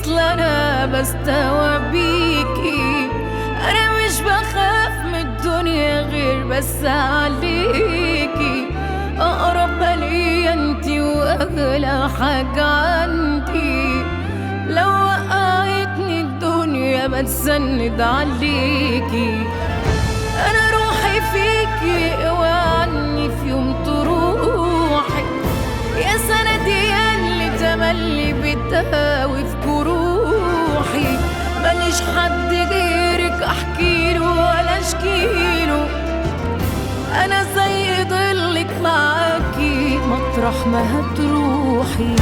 اصل انا بستوى بيكي انا مش بخاف من الدنيا غير بس عليكي اقرب ليا انتي واغلى حاجة عندي لو وقعتني الدنيا بتسند عليكي انا روحي فيكي اوعي عني في يوم تروحي يا سندي اللي تملي بتهاوي في جروحي ماليش حد غيرك احكيله ولا اشكيله انا زي ضلك معاكي مطرح ما هتروحي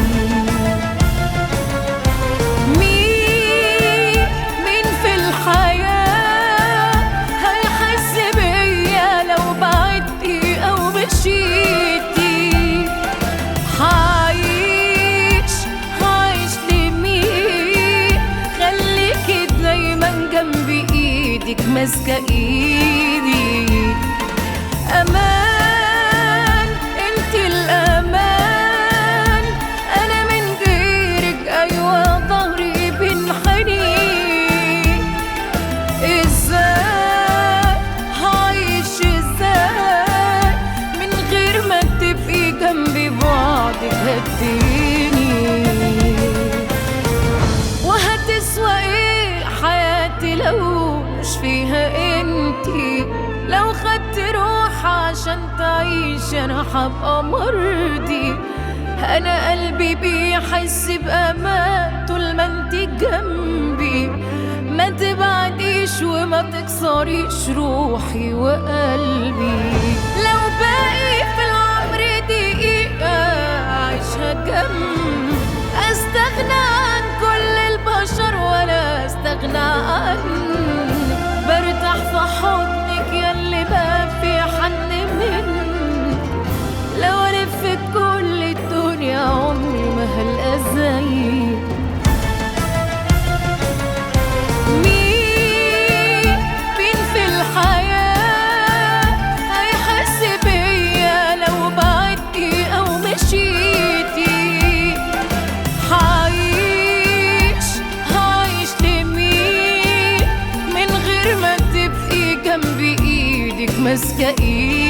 مين مين في الحياة هيحس بيا لو بعدتي أو مشيتي هعيش هعيش لمين خليكي دايما جنبي ايدك ماسكة ايدي امان انت الامان انا من غيرك ايوه ظهري بينحني ازاي هعيش ازاي من غير ما تبقي جنبي بعدك هديني وهتسوى ايه حياتي لو مش فيها انتي لو خدت روح عشان تعيش انا حبقى مرضي انا قلبي بيحس بامان طول ما انتي جنبي ما تبعديش وما تكسريش روحي وقلبي لو باقي في العمر دقيقة عيشها جنب استغنى عن كل البشر ولا استغنى عنك برتاح في حضنك ياللي ما في حد منك لو الف كل الدنيا عمري ما هلقى زيك مين مين في الحياة هيحس بيا لو بعدتي أو مشيتي هعيش هعيش لمين من غير ما تبقي جنبي ايدك ماسكة ايدي